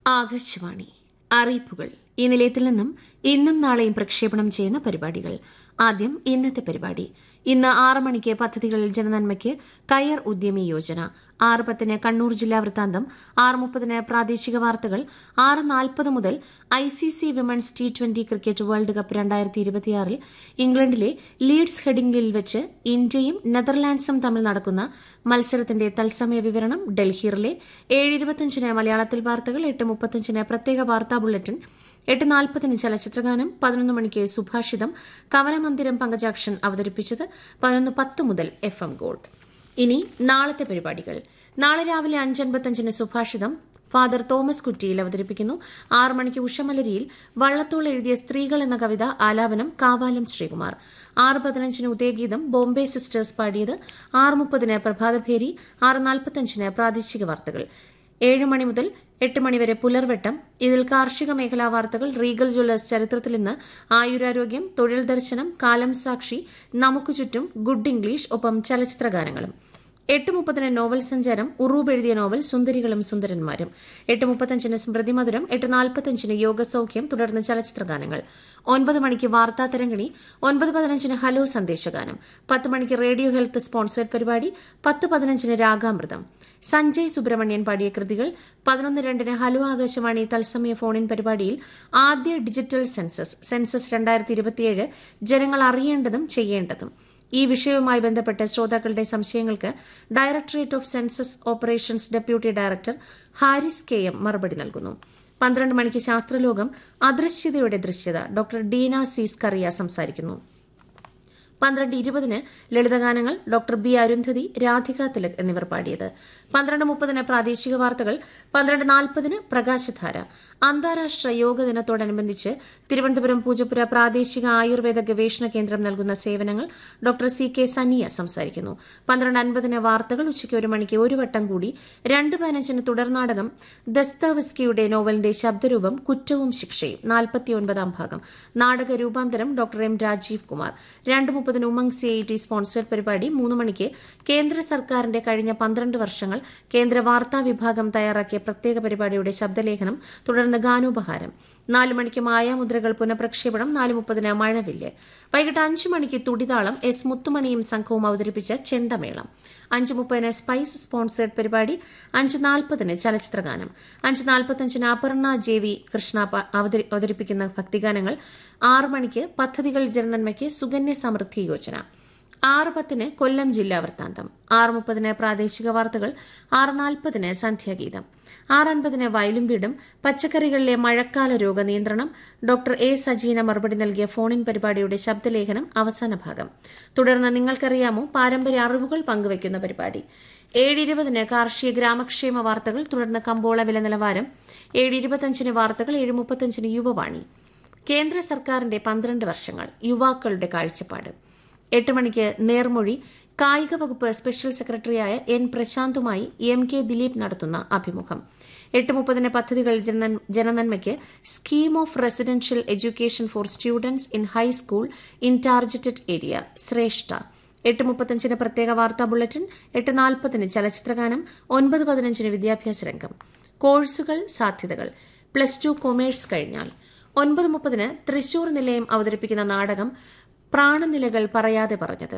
ആകാശവാണി അറിയിപ്പുകൾ ഈ നിലയത്തിൽ നിന്നും ഇന്നും നാളെയും പ്രക്ഷേപണം ചെയ്യുന്ന പരിപാടികൾ ആദ്യം ഇന്നത്തെ പരിപാടി ഇന്ന് ആറ് മണിക്ക് പദ്ധതികളിൽ ജനനന്മയ്ക്ക് കയർ ഉദ്യമി യോജന ആറ് പത്തിന് കണ്ണൂർ ജില്ലാ വൃത്താന്തം ആറ് മുപ്പതിന് പ്രാദേശിക വാർത്തകൾ ആറ് നാൽപ്പത് മുതൽ I C C women's T twenty cricket world cup രണ്ടായിരത്തി ഇരുപത്തിയാറിൽ ഇംഗ്ലണ്ടിലെ ലീഡ്സ് ഹെഡിംഗ്ലിൽ വെച്ച് ഇന്ത്യയും നെതർലാൻഡ്സും തമ്മിൽ നടക്കുന്ന മത്സരത്തിന്റെ തത്സമയ വിവരണം ഡൽഹിയിലെ ഏഴ് ഇരുപത്തിയഞ്ചിന് മലയാളത്തിൽ വാർത്തകൾ എട്ട് മുപ്പത്തിയഞ്ചിന് പ്രത്യേക വാർത്താ ബുള്ളറ്റിൻ എട്ട് നാൽപ്പതിന് ചലച്ചിത്രഗാനം പതിനൊന്ന് മണിക്ക് സുഭാഷിതം കവനമന്ദിരം പങ്കജാക്ഷൻ അവതരിപ്പിച്ചത് പതിനൊന്ന് പത്ത് മുതൽ എഫ് എം ഗോൾഡ് ഇനി നാളത്തെ പരിപാടികൾ നാളെ രാവിലെ അഞ്ചൻപത്തഞ്ചിന് സുഭാഷിതം ഫാദർ തോമസ് കുറ്റിയിൽ അവതരിപ്പിക്കുന്നു ആറ് മണിക്ക് ഉഷമലരിയിൽ വള്ളത്തോൾ എഴുതിയ സ്ത്രീകൾ എന്ന കവിത ആലാപനം കാവാലം ശ്രീകുമാർ ആറ് പതിനഞ്ചിന് ഉദയഗീതം ബോംബെ സിസ്റ്റേഴ്സ് പാടിയത് ആറ് മുപ്പതിന് പ്രഭാതഭേരി ആറ് നാൽപ്പത്തഞ്ചിന് പ്രാദേശിക വാർത്തകൾ ഏഴ് മണി മുതൽ എട്ട് മണിവരെ പുലർവെട്ടം ഇതിൽ കാർഷിക മേഖലാ വാർത്തകൾ റീഗൽ ജ്വല്ലേഴ്സ് ചരിത്രത്തിൽ നിന്ന് ആയുരാരോഗ്യം തൊഴിൽ ദർശനം കാലം സാക്ഷി നമുക്ക് ചുറ്റും ഗുഡ് ഇംഗ്ലീഷ് ഒപ്പം ചലച്ചിത്ര ഗാനങ്ങളും എട്ട് മുപ്പതിന് നോവൽ സഞ്ചാരം ഉറൂബ് എഴുതിയ നോവൽ സുന്ദരികളും സുന്ദരന്മാരും എട്ട് മുപ്പത്തഞ്ചിന് സ്മൃതി മധുരം എട്ട് നാൽപ്പത്തഞ്ചിന് യോഗസൌഖ്യം തുടർന്ന് ചലച്ചിത്ര ഗാനങ്ങൾ ഒൻപത് മണിക്ക് വാർത്താ തരംഗിണി ഒൻപത് പതിനഞ്ചിന് ഹലോ സന്ദേശഗാനം പത്ത് മണിക്ക് റേഡിയോ ഹെൽത്ത് സ്പോൺസേഡ് പരിപാടി പത്ത് പതിനഞ്ചിന് രാഗാമൃതം സഞ്ജയ് സുബ്രഹ്മണ്യൻ പാടിയ കൃതികൾ പതിനൊന്ന് രണ്ടിന് ഹലോ ആകാശവാണി തത്സമയ ഫോണിൻ പരിപാടിയിൽ ആദ്യ ഡിജിറ്റൽ സെൻസസ് സെൻസസ് രണ്ടായിരത്തി ഇരുപത്തിയേഴ് ജനങ്ങൾ അറിയേണ്ടതും ചെയ്യേണ്ടതും ഈ വിഷയവുമായി ബന്ധപ്പെട്ട് ശ്രോതാക്കളുടെ സംശയങ്ങൾക്ക് directorate of census operations deputy director Haris K M മറുപടി നൽകുന്നു പന്ത്രണ്ട് മണിക്ക് ശാസ്ത്രലോകം അദൃശ്യതയുടെ ദൃശ്യത ഡോക്ടർ ഡീന സീസ് കറിയ സംസാരിക്കുന്നു പന്ത്രണ്ട് ഇരുപതിന് ലളിതഗാനങ്ങൾ ഡോക്ടർ ബി അരുന്ധതി രാധിക തിലക് എന്നിവർ പാടിയത് പന്ത്രണ്ട് മുപ്പതിന് പ്രാദേശിക വാർത്തകൾ പന്ത്രണ്ട് നാൽപ്പതിന് പ്രകാശധാര അന്താരാഷ്ട്ര യോഗ ദിനത്തോടനുബന്ധിച്ച് തിരുവനന്തപുരം പൂജപ്പുര പ്രാദേശിക ആയുർവേദ ഗവേഷണ കേന്ദ്രം നൽകുന്ന സേവനങ്ങൾ ഡോക്ടർ സി കെ സനിയ സംസാരിക്കുന്നു പന്ത്രണ്ട് അൻപതിന് വാർത്തകൾ ഉച്ചയ്ക്ക് ഒരു മണിക്ക് ഒരു വട്ടം കൂടി രണ്ട് പതിനഞ്ചിന് തുടർനാടകം ദസ്തവസ്കിയുടെ നോവലിന്റെ ശബ്ദരൂപം കുറ്റവും ശിക്ഷയും നാൽപ്പത്തിയൊൻപതാം ഭാഗം നാടക രൂപാന്തരം ഡോക്ടർ എം രാജീവ് കുമാർ രണ്ട് മുപ്പതിന് Umang C I T sponsored പരിപാടി മൂന്ന് മണിക്ക് കേന്ദ്ര സർക്കാരിന്റെ കഴിഞ്ഞ പന്ത്രണ്ട് വർഷങ്ങൾ കേന്ദ്ര വാർത്താ വിഭാഗം തയ്യാറാക്കിയ പ്രത്യേക പരിപാടിയുടെ ശബ്ദലേഖനം തുടർന്ന് ഗാനോപഹാരം നാല് മണിക്ക് മായാമുദ്രകൾ പുനഃപ്രക്ഷേപണം നാല് മുപ്പതിന് മഴവില്ല് വൈകിട്ട് അഞ്ച് മണിക്ക് തുടിതാളം എസ് മുത്തുമണിയും സംഘവും അവതരിപ്പിച്ച ചെണ്ടമേളം അഞ്ച് മുപ്പതിന് സ്പൈസ് സ്പോൺസേഡ് പരിപാടി അഞ്ച് നാൽപ്പതിന് ചലച്ചിത്രഗാനം അഞ്ച് നാൽപ്പത്തഞ്ചിന് അപർണ ജെ വി കൃഷ്ണ അവതരിപ്പിക്കുന്ന ഭക്തിഗാനങ്ങൾ ആറ് മണിക്ക് പദ്ധതികൾ ജനനന്മയ്ക്ക് സുകന്യ സമൃദ്ധി യോജന ആറ് പത്തിന് കൊല്ലം ജില്ലാ വൃത്താന്തം ആറ് മുപ്പതിന് പ്രാദേശിക വാർത്തകൾ ആറ് നാൽപ്പതിന് സന്ധ്യാഗീതം ആറ് അൻപതിന് വയലും വീടും പച്ചക്കറികളിലെ മഴക്കാല രോഗ നിയന്ത്രണം ഡോക്ടർ എ സജീന മറുപടി നൽകിയ ഫോണിൻ പരിപാടിയുടെ ശബ്ദലേഖനം അവസാന ഭാഗം തുടർന്ന് നിങ്ങൾക്കറിയാമോ പാരമ്പര്യ അറിവുകൾ പങ്കുവയ്ക്കുന്ന പരിപാടി ഏഴ് ഇരുപതിന് കാർഷിക ഗ്രാമക്ഷേമ വാർത്തകൾ തുടർന്ന് കമ്പോള വില നിലവാരം ഏഴ് ഇരുപത്തഞ്ചിന് വാർത്തകൾ ഏഴ് മുപ്പത്തഞ്ചിന് യുവവാണി കേന്ദ്ര സർക്കാരിന്റെ പന്ത്രണ്ട് വർഷങ്ങൾ യുവാക്കളുടെ കാഴ്ചപ്പാട് എട്ട് മണിക്ക് നേർമൊഴി കായിക വകുപ്പ് സ്പെഷ്യൽ സെക്രട്ടറിയായ എൻ പ്രശാന്തുമായി എം കെ ദിലീപ് നടത്തുന്ന അഭിമുഖം എട്ട് മുപ്പതിന് പദ്ധതികൾ ജനനന്മയ്ക്ക് scheme of residential education for students in high school in targeted area Shreshta എട്ട് മുപ്പത്തഞ്ചിന് പ്രത്യേക വാർത്താ ബുള്ളറ്റിൻ എട്ട് നാൽപ്പതിന് ചലച്ചിത്രഗാനം ഒൻപത് പതിനഞ്ചിന് വിദ്യാഭ്യാസ രംഗം കോഴ്സുകൾ സാധ്യതകൾ പ്ലസ് ടു കൊമേഴ്സ് കഴിഞ്ഞാൽ ഒൻപത് മുപ്പതിന് തൃശൂർ നിലയം അവതരിപ്പിക്കുന്ന നാടകം പ്രാണനിലകൾ പറയാതെ പറഞ്ഞത്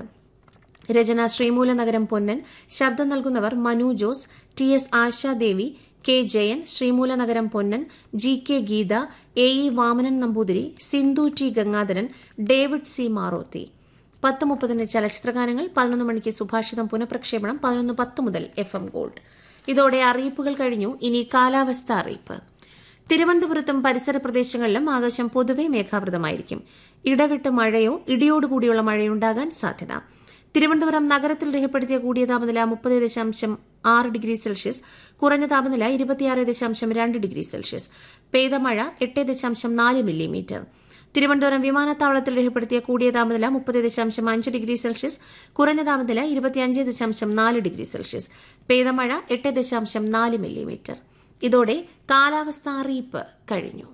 രചന ശ്രീമൂലനഗരം പൊന്നൻ ശബ്ദം നൽകുന്നവർ Manu Jose T S Ashadevi K Jayan Sreemoolanagaram Ponnan G K Geetha A E Vamanan Namboothiri Sindhu T Gangadharan David C Maroththi പത്ത് മുപ്പതിന് ചലച്ചിത്രഗാനങ്ങൾ പതിനൊന്ന് മണിക്ക് സുഭാഷിതം പുനഃപ്രക്ഷേപണം പതിനൊന്ന് പത്ത് മുതൽ എഫ് എം ഗോൾഡ് ഇതോടെ അറിയിപ്പുകൾ കഴിഞ്ഞു ഇനി കാലാവസ്ഥ അറിയിപ്പ് തിരുവനന്തപുരത്തും പരിസര പ്രദേശങ്ങളിലും ആകാശം പൊതുവെ മേഘാവൃതമായിരിക്കും ഇടവിട്ട് മഴയോ ഇടിയോടുകൂടിയുള്ള മഴയുണ്ടാകാൻ സാധ്യത തിരുവനന്തപുരം നഗരത്തിൽ രേഖപ്പെടുത്തിയ കൂടിയ താപനില മുപ്പത് ദശാംശം ആറ് ഡിഗ്രി സെൽഷ്യസ് കുറഞ്ഞ താപനില ഇരുപത്തിയാറ് ദശാംശം രണ്ട് ഡിഗ്രി സെൽഷ്യസ് പെയ്ത മഴ എട്ട് ദശാംശം നാല് മില്ലിമീറ്റർ തിരുവനന്തപുരം വിമാനത്താവളത്തിൽ രേഖപ്പെടുത്തിയ കൂടിയ താപനില മുപ്പത് ദശാംശം അഞ്ച് ഡിഗ്രി സെൽഷ്യസ് കുറഞ്ഞ താപനില ഇരുപത്തിയഞ്ച് ദശാംശം നാല് ഡിഗ്രി സെൽഷ്യസ് പെയ്ത മഴ എട്ട് ദശാംശം നാല് മില്ലിമീറ്റർ ഇതോടെ കാലാവസ്ഥ അറിയിപ്പ് കഴിഞ്ഞു